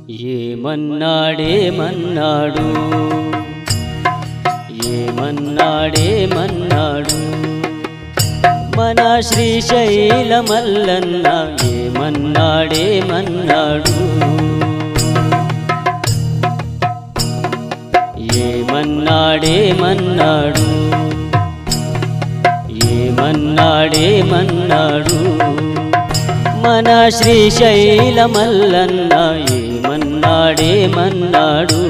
ఏమన్నాడేమన్నాడు ఏమన్నాడేమన్నాడు మన శ్రీశైల మల్లన్న ఏమన్నాడేమన్నాడు ఏమన్నాడేమన్నాడు ఏమన్నాడేమన్నాడు మన శ్రీశైల మల్లన్న ఏమన్నాడేమన్నాడు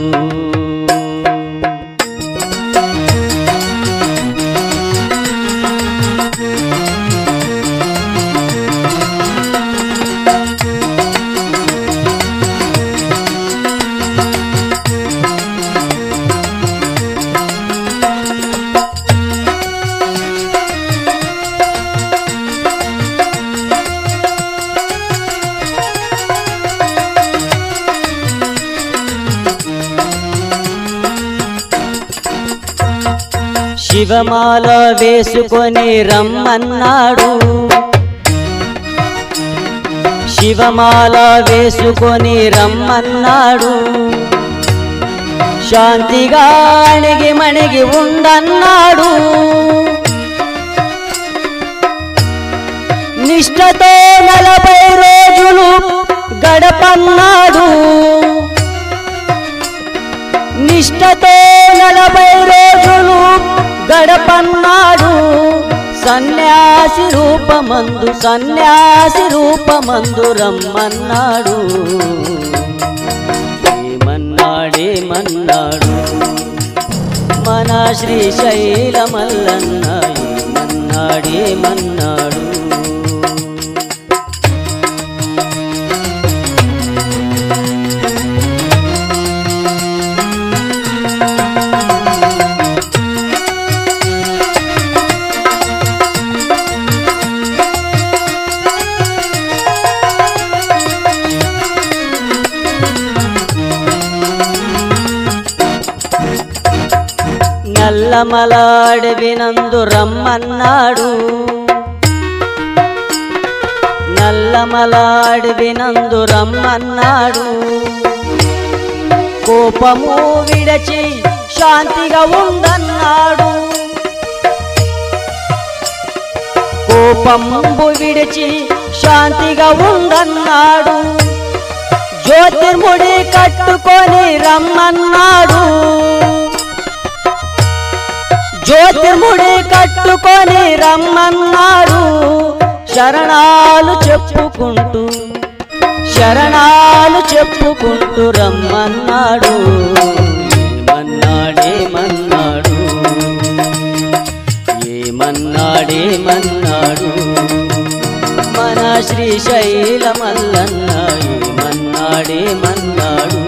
శివమాల వేసుకొని రమ్మన్నాడు శివమాల వేసుకొని రమ్మన్నాడు శాంతిగా అణిగి మణిగి ఉండన్నాడు నిష్ఠతో నలభై రోజులు గడపన్నాడు నిష్ఠతో నలభై రోజులు గడపన్నాడు సన్యాసి రూపమందు సన్యాసి రూపమందు రమ్మన్నాడు ఏమన్నాడేమన్నాడు మన శ్రీశైల మల్లన్న ఏమన్నాడేమన్నాడు నల్లమల అడవినందు రమ్మన్నాడు నల్లమల అడవినందు రమ్మన్నాడు కోపము విడచి శాంతిగా ఉండన్నాడు కోపంబు విడిచి శాంతిగా ఉండన్నాడు జ్యోతిర్ముడి కట్టుకొని రమ్మన్నాడు జ్యోతిర్ముడి కట్టుకొని రమ్మన్నాడు శరణాలు చెప్పుకుంటూ శరణాలు చెప్పుకుంటూ రమ్మన్నాడు ఏమన్నాడేమన్నాడు ఏమన్నాడేమన్నాడు మన శ్రీశైల మల్లన్న ఏమన్నాడేమన్నాడు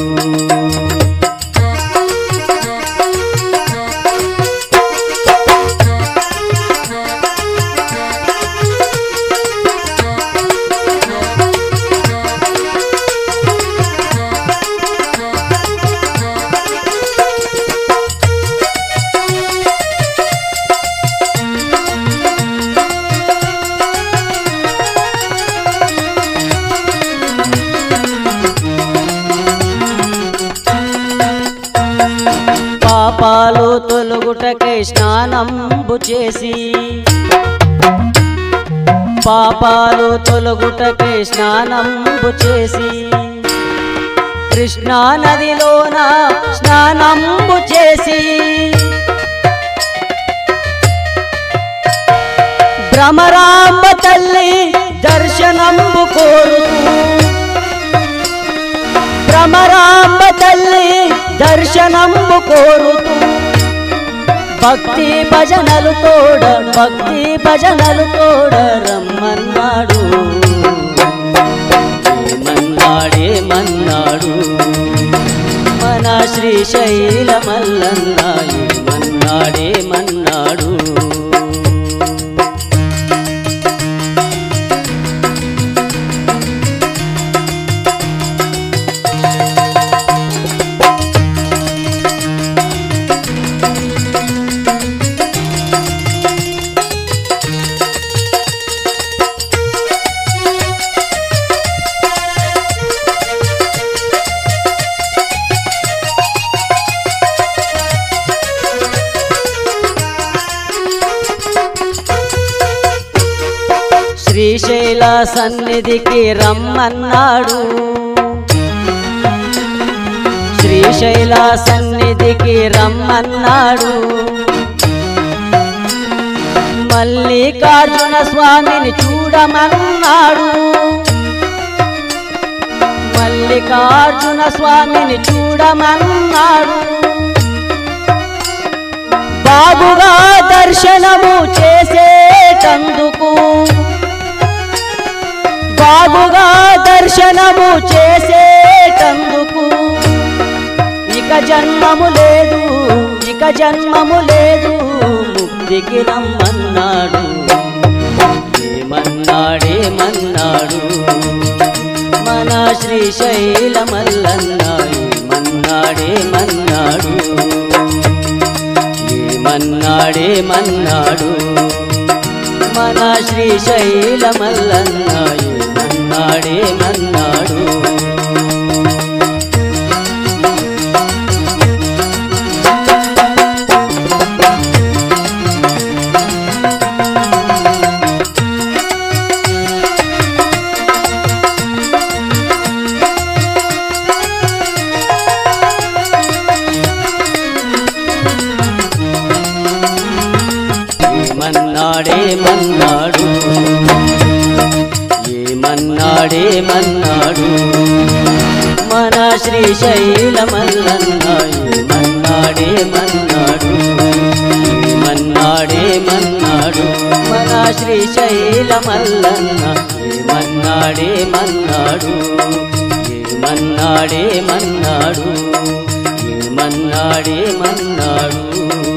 పాపాలు తొలుగుటకై స్నానంబు చేసి పాపాలు తొలుగుటకై స్నానంబు చేసి కృష్ణా నదిలోన స్నానంబు చేసి భ్రమరాంబ తల్లి దర్శనంబు కోరుతూ భ్రమరాంబ తల్లి దర్శనంబు కోరుతూ భక్తి భజనలు తోడ భక్తి భజనలు తోడ రమ్మన్నాడు ఏమన్నాడేమన్నాడు మన శ్రీశైల మల్లన్న ఏమన్నాడేమన్నాడు శ్రీశైల సన్నిధికి రమ్మన్నాడు శ్రీశైల సన్నిధికి రమ్మన్నాడు మల్లికార్జున స్వామిని చూడమన్నాడు మల్లికార్జున స్వామిని చూడమన్నాడు బాబుగా దర్శనము చేసేటందుకు బాబుగా దర్శనము చేసేటందుకు ఇక జన్మము లేదు ఇక జన్మము లేదు ముక్తికి రమ్మన్నాడు ఏమన్నాడేమన్నాడు మన శ్రీశైల మల్లన్న ఏమన్నాడేమన్నాడు ఏమన్నాడేమన్నాడు మన శ్రీశైల మల్లన్న ఏమన్నాడేమన్నాడు ఏమన్నాడేమన్నాడు ఏమన్నాడేమన్నాడు మన శ్రీశైల మల్లన్న ఏమన్నాడేమన్నాడు ఏమన్నాడేమన్నాడు మన శ్రీశైల మల్లన్న ఏమన్నాడేమన్నాడు ఏమన్నాడేమన్నాడు ఏమన్నాడేమన్నాడు